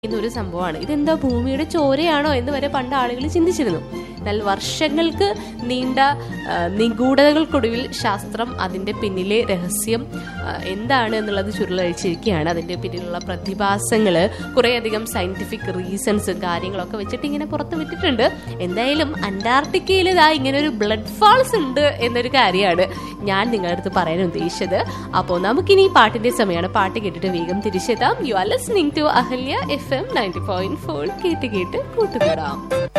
ചെയ്യുന്ന ഒരു സംഭവമാണ് ഇതെന്താ ഭൂമിയുടെ ചോരയാണോ എന്ന് വരെ പണ്ട് ആളുകൾ ചിന്തിച്ചിരുന്നു എന്നാൽ വർഷങ്ങൾക്ക് നീണ്ട ആ, നിഗൂഢതകൾക്കൊടുവിൽ ശാസ്ത്രം അതിന്റെ പിന്നിലെ രഹസ്യം ആ, എന്താണ് എന്നുള്ളത് ചുരുളഴിച്ചിരിക്കുകയാണ് അതിന്റെ പിന്നിലുള്ള പ്രതിഭാസങ്ങൾ കുറേയധികം സയന്റിഫിക് റീസൺസ് കാര്യങ്ങളൊക്കെ വെച്ചിട്ട് ഇങ്ങനെ പുറത്ത് വിട്ടിട്ടുണ്ട് എന്തായാലും അന്റാർട്ടിക്കയിൽ ഇതാ ഇങ്ങനെ ഒരു ബ്ലഡ് ഫാൾസ് ഉണ്ട് എന്നൊരു കാര്യമാണ് ഞാൻ നിങ്ങളുടെ അടുത്ത് പറയാൻ ഉദ്ദേശിച്ചത് അപ്പോൾ നമുക്കിനി പാട്ടിന്റെ സമയമാണ് പാട്ട് കേട്ടിട്ട് വേഗം തിരിച്ചെത്താം you are listening to Ahalya F M ninety point four കേട്ട് കേട്ട് കൂട്ടുകൂടാം